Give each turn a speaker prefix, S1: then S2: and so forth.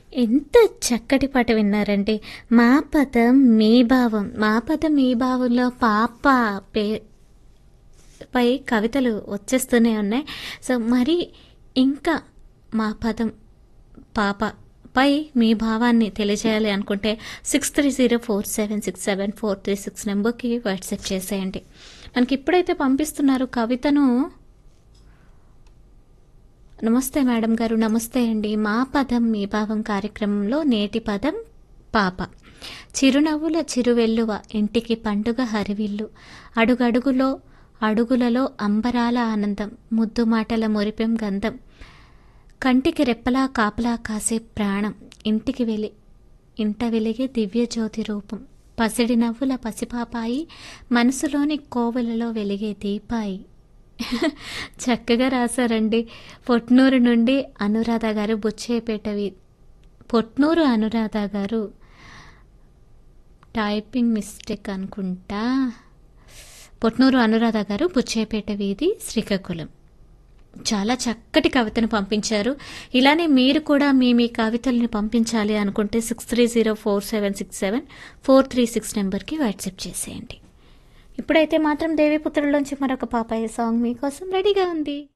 S1: ఎంత చక్కటి పాట విన్నారండి మా పదం మీ భావం మా పదం మీ భావంలో పాప పే పై కవితలు వచ్చేస్తూనే ఉన్నాయి సో మరి ఇంకా మా పదం పాప పై మీ భావాన్ని తెలియజేయాలి అనుకుంటే six three zero four seven six seven four three six నెంబర్కి వాట్సాప్ చేసేయండి మనకి ఇప్పుడైతే పంపిస్తున్నారు కవితను నమస్తే మేడం గారు నమస్తే అండి మా పదం మీ భావం కార్యక్రమంలో నేటి పదం పాప చిరునవ్వుల చిరువెల్లువ ఇంటికి పండుగ హరివిల్లు అడుగడుగులో అడుగులలో అంబరాల ఆనందం ముద్దు మాటల మురిపెం గంధం కంటికి రెప్పలా కాపలా కాసే ప్రాణం ఇంటికి వెలి ఇంట వెలిగే దివ్య జ్యోతి రూపం పసిడి నవ్వుల పసిపాపాయి మనసులోని కోవెలలో వెలిగే దీపాయి చక్కగా రాశారండి పొట్నూరు నుండి అనురాధ గారు బుచ్చేపేటవి పొట్నూరు అనురాధ గారు టైపింగ్ మిస్టేక్ అనుకుంటా పొట్నూరు అనురాధ గారు బుచ్చేపేట వీధి శ్రీకాకుళం చాలా చక్కటి కవితను పంపించారు ఇలానే మీరు కూడా మీ మీ కవితల్ని పంపించాలి అనుకుంటే six three zero four seven six seven four three six నెంబర్కి వాట్సాప్ చేసేయండి ఇప్పుడైతే మాత్రం దేవిపుత్రుల్లోంచి మరొక పాపాయ సాంగ్ మీకోసం రెడీగా ఉంది